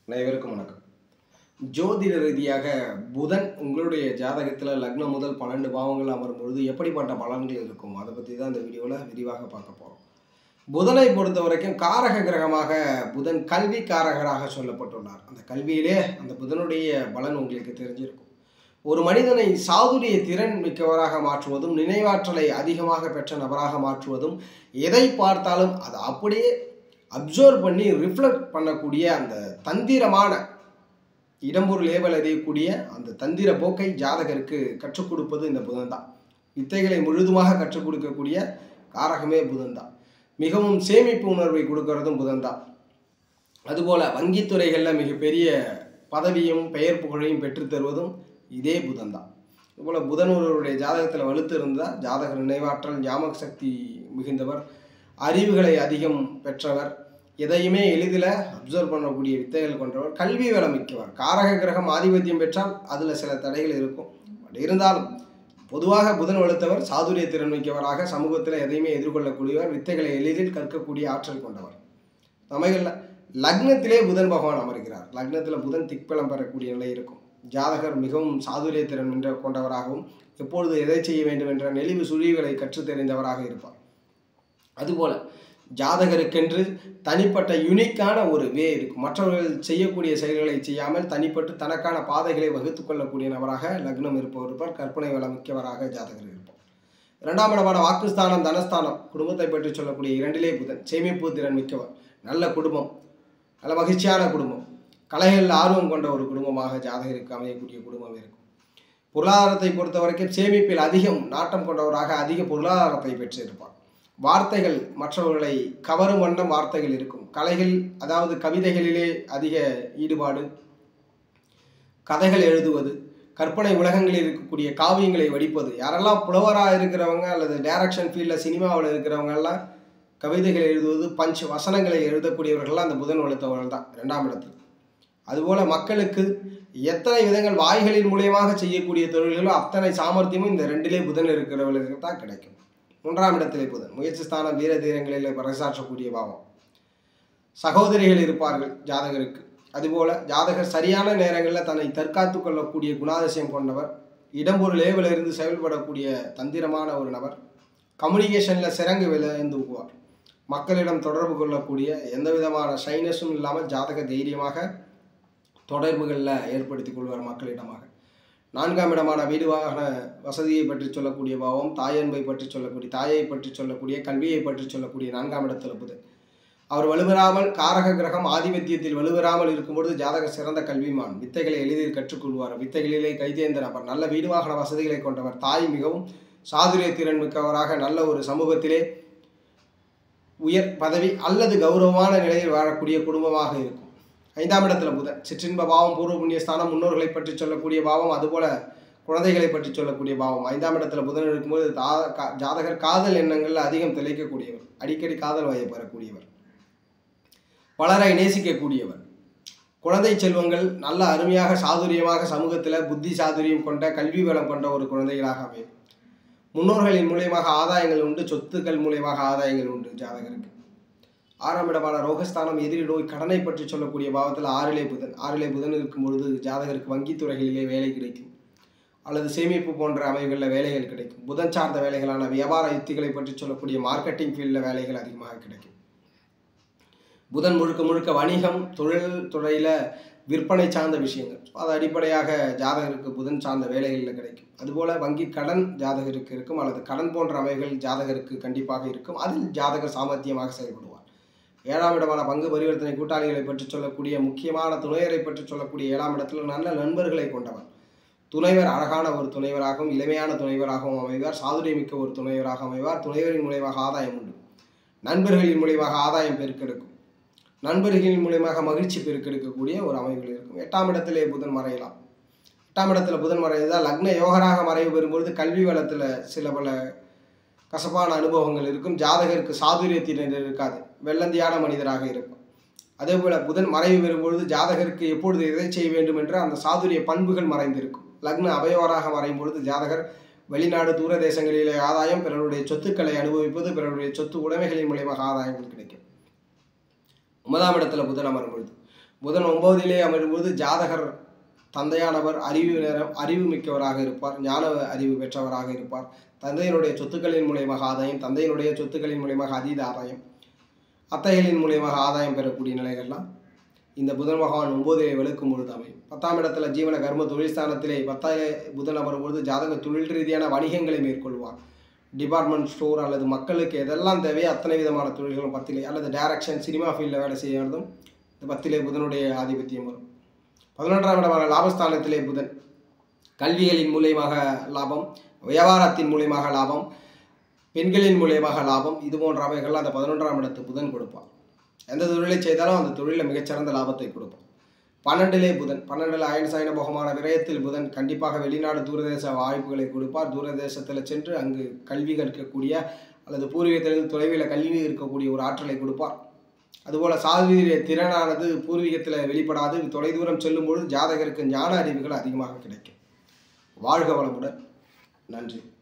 அனைவருக்கும் வணக்கம் ஜோதிட ரீதியாக புதன் உங்களுடைய ஜாதகத்தில் லக்னம் முதல் பன்னெண்டு பாவங்கள் அமரும் பொழுது எப்படிப்பட்ட பலன்கள் இருக்கும் அதை பற்றி தான் இந்த வீடியோவில் விரிவாக பார்க்க போகிறோம் புதனை பொறுத்த வரைக்கும் காரக கிரகமாக புதன் கல்வி காரகராக சொல்லப்பட்டுள்ளார் அந்த கல்வியிலே அந்த புதனுடைய பலன் உங்களுக்கு தெரிஞ்சிருக்கும் ஒரு மனிதனை சாதுரிய திறன் மிக்கவராக மாற்றுவதும் நினைவாற்றலை அதிகமாக பெற்ற நபராக மாற்றுவதும் எதை பார்த்தாலும் அதை அப்படியே அப்சர்வ் பண்ணி ரிஃப்ளெக்ட் பண்ணக்கூடிய அந்த தந்திரமான இடம்பொருள் ஏவல் அறியக்கூடிய அந்த தந்திர போக்கை ஜாதகருக்கு கற்றுக் கொடுப்பது இந்த புதன் தான் வித்தைகளை முழுதுமாக கற்றுக் கொடுக்கக்கூடிய காரகமே புதன் தான் மிகவும் சேமிப்பு உணர்வை கொடுக்கறதும் புதன் தான் அதுபோல் வங்கித்துறைகளில் மிகப்பெரிய பதவியும் பெயர் புகழையும் பெற்றுத் தருவதும் இதே புதன் தான் இதுபோல் புதன் ஒருவருடைய ஜாதகத்தில் வலுத்து இருந்தால் ஜாதகர் நினைவாற்றல் ஞாபக சக்தி மிகுந்தவர் அறிவுகளை அதிகம் பெற்றவர் எதையுமே எளிதில் அப்சர்வ் பண்ணக்கூடிய வித்தைகள் கொண்டவர் கல்வி வளம் மிக்கவர் காரக கிரகம் ஆதிபத்தியம் பெற்றால் அதில் சில தடைகள் இருக்கும் பட் இருந்தாலும் பொதுவாக புதன் வலுத்தவர் சாதுரிய திறன் மிக்கவராக சமூகத்தில் எதையுமே எதிர்கொள்ளக்கூடியவர் வித்தைகளை எளிதில் கற்கக்கூடிய ஆற்றல் கொண்டவர் சமயங்களில் லக்னத்திலே புதன் பகவான் அமர்கிறார் லக்னத்தில் புதன் திக்பலம் பெறக்கூடிய நிலை இருக்கும் ஜாதகர் மிகவும் சாதுரிய திறன் என்ற கொண்டவராகவும் எப்பொழுது எதை செய்ய வேண்டும் என்ற நெளிவு சுழிவுகளை கற்றுத் தெரிந்தவராக இருப்பார் அதுபோல ஜாதகருக்கென்று தனிப்பட்ட யுனிக்கான ஒரு வே இருக்கும் மற்றவர்கள் செய்யக்கூடிய செயல்களை செய்யாமல் தனிப்பட்டு தனக்கான பாதைகளை வகுத்து கொள்ளக்கூடிய நபராக லக்னம் இருப்பவர் இருப்பார் கற்பனை வளம் மிக்கவராக ஜாதகர் இருப்பார் இரண்டாம் இடமான வாக்குஸ்தானம் தனஸ்தானம் குடும்பத்தை பற்றி சொல்லக்கூடிய இரண்டிலே புதன் சேமிப்பு திறன் மிக்கவர் நல்ல குடும்பம் நல்ல மகிழ்ச்சியான குடும்பம் கலைகளில் ஆர்வம் கொண்ட ஒரு குடும்பமாக ஜாதகருக்கு அமையக்கூடிய குடும்பம் இருக்கும் பொருளாதாரத்தை பொறுத்த வரைக்கும் சேமிப்பில் அதிகம் நாட்டம் கொண்டவராக அதிக பொருளாதாரத்தை பெற்றிருப்பார் வார்த்தைகள் மற்றவர்களை கவரும் வண்ணம் வார்த்தைகள் இருக்கும் கலைகள் அதாவது கவிதைகளிலே அதிக ஈடுபாடு கதைகள் எழுதுவது கற்பனை உலகங்களில் இருக்கக்கூடிய காவியங்களை வடிப்பது யாரெல்லாம் புலவராக இருக்கிறவங்க அல்லது டைரக்ஷன் ஃபீல்டில் சினிமாவில் இருக்கிறவங்க எல்லாம் கவிதைகள் எழுதுவது பஞ்ச் வசனங்களை எழுதக்கூடியவர்கள்லாம் அந்த புதன் வலுத்தவர்கள் தான் ரெண்டாம் இடத்தில் அதுபோல் மக்களுக்கு எத்தனை விதங்கள் வாய்களின் மூலியமாக செய்யக்கூடிய தொழில்களோ அத்தனை சாமர்த்தியமும் இந்த ரெண்டிலே புதன் இருக்கிறவர்களுக்கு தான் கிடைக்கும் மூன்றாம் இடத்திலே புதன் முயற்சி ஸ்தானம் வீர தீரங்களில் பறைசாற்றக்கூடிய பாவம் சகோதரிகள் இருப்பார்கள் ஜாதகருக்கு அதுபோல ஜாதகர் சரியான நேரங்களில் தன்னை தற்காத்து கொள்ளக்கூடிய குணாதிசயம் கொண்டவர் இடம்பொருள் ஏவிலிருந்து செயல்படக்கூடிய தந்திரமான ஒரு நபர் கம்யூனிகேஷனில் சிறங்கு விளைந்துக்குவார் மக்களிடம் தொடர்பு கொள்ளக்கூடிய எந்த விதமான ஷைனஸும் இல்லாமல் ஜாதக தைரியமாக தொடர்புகளில் ஏற்படுத்திக் கொள்வார் மக்களிடமாக நான்காம் இடமான வீடு வாகன வசதியை பற்றி சொல்லக்கூடிய பாவம் தாயன்பை பற்றி சொல்லக்கூடிய தாயை பற்றி சொல்லக்கூடிய கல்வியை பற்றி சொல்லக்கூடிய நான்காம் இடத்தில் புதன் அவர் வலுவராமல் காரக கிரகம் ஆதிபத்தியத்தில் வலுவராமல் இருக்கும்பொழுது ஜாதகர் சிறந்த கல்விமான் வித்தைகளை எளிதில் கற்றுக்கொள்வார் வித்தைகளிலே கைதேர்ந்த நபர் நல்ல வீடு வாகன வசதிகளை கொண்டவர் தாய் மிகவும் சாதுரிய திறன் மிக்கவராக நல்ல ஒரு சமூகத்திலே உயர் பதவி அல்லது கௌரவமான நிலையில் வாழக்கூடிய குடும்பமாக இருக்கும் ஐந்தாம் இடத்துல புதன் சிற்றின்ப பாவம் பூர்வ புண்ணிய ஸ்தானம் முன்னோர்களை பற்றி சொல்லக்கூடிய பாவம் அதுபோல குழந்தைகளை பற்றி சொல்லக்கூடிய பாவம் ஐந்தாம் இடத்துல புதன் இருக்கும்போது தா கா- ஜாதகர் காதல் எண்ணங்களில் அதிகம் திளைக்கக்கூடியவர் அடிக்கடி காதல் வயப்பெறக்கூடியவர் பலரை நேசிக்கக்கூடியவர் குழந்தை செல்வங்கள் நல்ல அருமையாக சாதுரியமாக சமூகத்தில் புத்தி சாதுரியம் கொண்ட கல்வி வளம் கொண்ட ஒரு குழந்தைகளாக அமையும் முன்னோர்களின் மூலியமாக ஆதாயங்கள் உண்டு சொத்துக்கள் மூலியமாக ஆதாயங்கள் உண்டு ஜாதகருக்கு ஆறாம் இடமான ரோகஸ்தானம் எதிரி நோய் கடனை பற்றி சொல்லக்கூடிய பாவத்தில் ஆறிலே புதன் ஆறிலே புதன் இருக்கும் பொழுது ஜாதகருக்கு வங்கித்துறைகளிலே வேலை கிடைக்கும் அல்லது சேமிப்பு போன்ற அமைவுகளில் வேலைகள் கிடைக்கும் புதன் சார்ந்த வேலைகளான வியாபார யுத்திகளை பற்றி சொல்லக்கூடிய மார்க்கெட்டிங் ஃபீல்டில் வேலைகள் அதிகமாக கிடைக்கும் புதன் முழுக்க முழுக்க வணிகம் தொழில் துறையில் விற்பனை சார்ந்த விஷயங்கள் So, அது அடிப்படையாக ஜாதகருக்கு புதன் சார்ந்த வேலைகளில் கிடைக்கும் அதுபோல் வங்கி கடன் ஜாதகருக்கு இருக்கும் அல்லது கடன் போன்ற அமைவுகள் ஜாதகருக்கு கண்டிப்பாக இருக்கும் அதில் ஜாதகர் சாமர்த்தியமாக செயல்படுவார் ஏழாம் இடமான பங்கு பரிவர்த்தனை கூட்டாளிகளை பற்றி சொல்லக்கூடிய முக்கியமான துணையரை பற்றி சொல்லக்கூடிய ஏழாம் இடத்துல நல்ல நண்பர்களை கொண்டவர் துணைவர் அழகான ஒரு துணைவராகவும் இளமையான துணைவராகவும் அமைவார் சாதுரியமிக்க ஒரு துணைவராக அமைவார் துணைவரின் மூலியமாக ஆதாயம் உண்டு நண்பர்களின் மூலியமாக ஆதாயம் பெருக்கெடுக்கும் நண்பர்களின் மூலியமாக மகிழ்ச்சி பெருக்கெடுக்கக்கூடிய ஒரு அமைவுகள் இருக்கும் எட்டாம் இடத்திலே புதன் மறையலாம் எட்டாம் இடத்துல புதன் மறைந்தால் லக்ன யோகராக மறைவு பெறும்பொழுது கல்வி வளத்தில் சில பல கசப்பான அனுபவங்கள் இருக்கும் ஜாதகருக்கு சாதுரியத்தினர் இருக்காது வெள்ளந்தியான மனிதராக இருக்கும் அதே போல புதன் மறைவு பெறும்பொழுது ஜாதகருக்கு எப்பொழுது எதை செய்ய வேண்டும் என்ற அந்த சாதுரிய பண்புகள் மறைந்திருக்கும் லக்ன அபயோராக மறையும் பொழுது ஜாதகர் வெளிநாடு தூர தேசங்களிலே ஆதாயம் பிறருடைய சொத்துக்களை அனுபவிப்பது பிறருடைய சொத்து உடைமைகளின் மூலியமாக ஆதாயங்கள் கிடைக்கும் ஒன்பதாம் இடத்துல புதன் அமரும் பொழுது புதன் ஒன்பதிலே அமரும்போது ஜாதகர் தந்தையானவர் அறிவு நேரம் அறிவு மிக்கவராக இருப்பார் ஞான அறிவு பெற்றவராக இருப்பார் தந்தையினுடைய சொத்துக்களின் மூலியமாக ஆதாயம் தந்தையினுடைய சொத்துக்களின் மூலியமாக அதீத ஆதாயம் அத்தைகளின் மூலியமாக ஆதாயம் பெறக்கூடிய நிலைகள்லாம் இந்த புதன் பகவான் ஒன்பதிலே வெளுக்கும் பொழுது அமையும் பத்தாம் இடத்துல ஜீவன கர்ம தொழில் ஸ்தானத்திலே பத்தாயிலே புதன் அமரும் பொழுது ஜாதக தொழில் ரீதியான வணிகங்களை மேற்கொள்வார் டிபார்ட்மெண்ட் ஸ்டோர் அல்லது மக்களுக்கு எதெல்லாம் தேவையோ அத்தனை விதமான தொழில்களும் பத்திலே அல்லது டைரக்ஷன் சினிமா ஃபீல்டில் வேலை செய்யறதும் இந்த பத்திலே புதனுடைய ஆதிபத்தியம் வரும் பதினொன்றாம் இடமான லாபஸ்தானத்திலே புதன் கல்விகளின் மூலியமாக லாபம் வியாபாரத்தின் மூலியமாக லாபம் பெண்களின் மூலியமாக லாபம் இது போன்ற அவைகள் அந்த பதினொன்றாம் இடத்து புதன் கொடுப்பார் எந்த தொழிலை செய்தாலும் அந்த தொழிலில் மிகச்சிறந்த லாபத்தை கொடுப்பார் பன்னெண்டிலே புதன் பன்னெண்டில் அயன் சயன போகமான விரயத்தில் புதன் கண்டிப்பாக வெளிநாடு தூரதேச வாய்ப்புகளை கொடுப்பார் தூரதேசத்தில் சென்று அங்கு கல்வி கற்கக்கூடிய அல்லது பூர்வீகத்திலிருந்து தொலைவில் கல்வி இருக்கக்கூடிய ஒரு ஆற்றலை கொடுப்பார் அதுபோல் சாதுரிய திறனானது பூர்வீகத்தில் வெளிப்படாது தொலைதூரம் செல்லும் பொழுது ஜாதகருக்கு ஞான அறிவுகள் அதிகமாக கிடைக்கும் வாழ்க வளமுடன் நன்றி